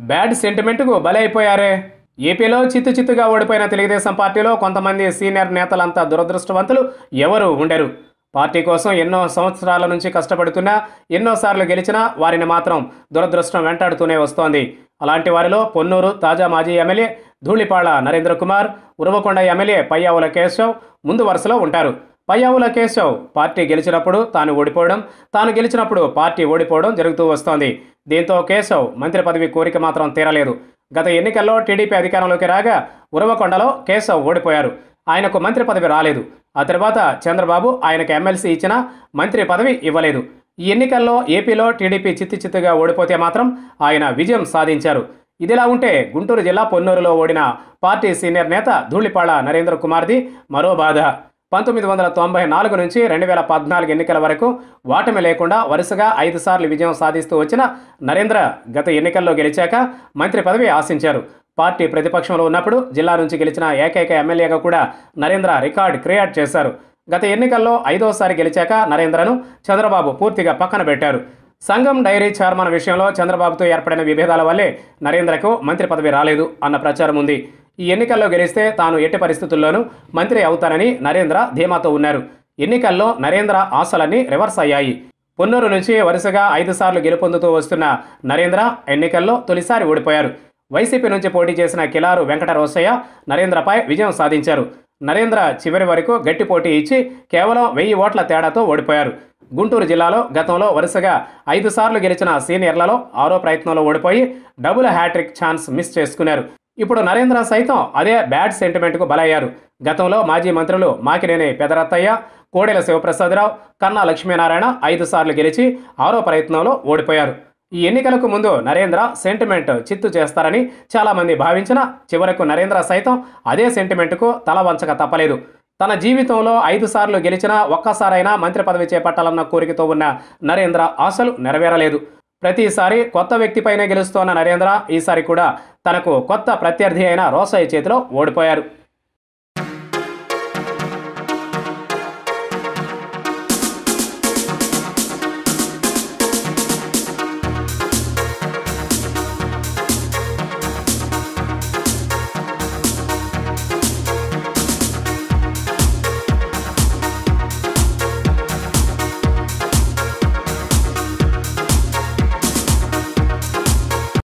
bad సెంటిమెంట్కు బలైపోయారే ఏపీలో చిత్తు చిత్తుగా ఓడిపోయిన తెలుగుదేశం పార్టీలో కొంతమంది సీనియర్ నేతలంతా దురదృష్టవంతులు ఎవరు ఉండరు పార్టీ కోసం ఎన్నో సంవత్సరాల నుంచి కష్టపడుతున్నా ఎన్నోసార్లు గెలిచినా వారిని మాత్రం దురదృష్టం వెంటాడుతూనే వస్తోంది అలాంటి వారిలో పొన్నూరు తాజా మాజీ ఎమ్మెల్యే ధూళిపాళ నరేంద్ర కుమార్ ఉరవకొండ ఎమ్మెల్యే పయ్యావుల కేశవ్ ముందు వరుసలో ఉంటారు పయ్యావుల కేశవ్ పార్టీ గెలిచినప్పుడు తాను ఓడిపోవడం తాను గెలిచినప్పుడు పార్టీ ఓడిపోవడం జరుగుతూ వస్తోంది దీంతో కేశవ్ మంత్రి పదవి కోరిక మాత్రం తీరలేదు గత ఎన్నికల్లో టీడీపీ అధికారంలోకి రాగా ఉరవకొండలో కేశవ్ ఓడిపోయారు ఆయనకు మంత్రి పదవి రాలేదు ఆ తర్వాత చంద్రబాబు ఆయనకు ఎమ్మెల్సీ ఇచ్చిన మంత్రి పదవి ఇవ్వలేదు ఈ ఎన్నికల్లో ఏపీలో టీడీపీ చిత్తు చిత్తుగా ఓడిపోతే మాత్రం ఆయన విజయం సాధించారు ఇదిలా ఉంటే గుంటూరు జిల్లా పొన్నూరులో ఓడిన పార్టీ సీనియర్ నేత ధూళిపాళ నరేంద్ర కుమార్ది మరో బాధ పంతొమ్మిది వందల తొంభై నాలుగు నుంచి రెండు వేల పద్నాలుగు ఎన్నికల వరకు వాటమి లేకుండా వరుసగా ఐదు సార్లు విజయం సాధిస్తూ వచ్చిన నరేంద్ర గత ఎన్నికల్లో గెలిచాక మంత్రి పదవి ఆశించారు పార్టీ ప్రతిపక్షంలో ఉన్నప్పుడు జిల్లా నుంచి గెలిచిన ఏకైక ఎమ్మెల్యేగా కూడా నరేంద్ర రికార్డ్ క్రియేట్ చేశారు గత ఎన్నికల్లో ఐదోసారి గెలిచాక నరేంద్రను చంద్రబాబు పూర్తిగా పక్కన పెట్టారు సంఘం డైరీ చైర్మన్ విషయంలో చంద్రబాబుతో ఏర్పడిన విభేదాల వల్లే నరేంద్రకు మంత్రి పదవి రాలేదు అన్న ప్రచారం ఉంది ఈ ఎన్నికల్లో గెలిస్తే తాను ఎట్టి పరిస్థితుల్లోనూ మంత్రి అవుతానని నరేంద్ర ధీమాతో ఉన్నారు ఎన్నికల్లో నరేంద్ర ఆశలన్నీ రివర్స్ అయ్యాయి పొన్నూరు నుంచి వరుసగా ఐదు సార్లు గెలుపొందుతూ వస్తున్న నరేంద్ర ఎన్నికల్లో తొలిసారి ఓడిపోయారు వైసీపీ నుంచి పోటీ చేసిన కిలారు వెంకట రోసయ్య నరేంద్రపై విజయం సాధించారు నరేంద్ర చివరి వరకు గట్టి పోటీ ఇచ్చి కేవలం వెయ్యి ఓట్ల తేడాతో ఓడిపోయారు గుంటూరు జిల్లాలో గతంలో వరుసగా ఐదు సార్లు గెలిచిన సీనియర్లలో ఆరో ప్రయత్నంలో ఓడిపోయి డబుల్ హ్యాట్రిక్ ఛాన్స్ మిస్ చేసుకున్నారు ఇప్పుడు నరేంద్ర సైతం అదే బ్యాడ్ సెంటిమెంట్కు బలయ్యారు గతంలో మాజీ మంత్రులు మాకినేని పెదరత్తయ్య కోడెల శివప్రసాదరావు కన్నా లక్ష్మీనారాయణ ఐదు సార్లు గెలిచి ఆరో ప్రయత్నంలో ఓడిపోయారు ఈ ఎన్నికలకు ముందు నరేంద్ర సెంటిమెంట్ చిత్తు చేస్తారని చాలామంది భావించినా చివరకు నరేంద్ర సైతం అదే సెంటిమెంట్కు తల వంచక తప్పలేదు తన జీవితంలో ఐదు సార్లు గెలిచినా ఒక్కసారైనా మంత్రి పదవి చేపట్టాలన్న కోరికతో ఉన్న నరేంద్ర ఆశలు నెరవేరలేదు ప్రతిసారి కొత్త వ్యక్తిపైనే గెలుస్తోన్న నరేంద్ర ఈసారి కూడా తనకు కొత్త ప్రత్యర్థి అయిన రోసయ్య చేతిలో ఓడిపోయారు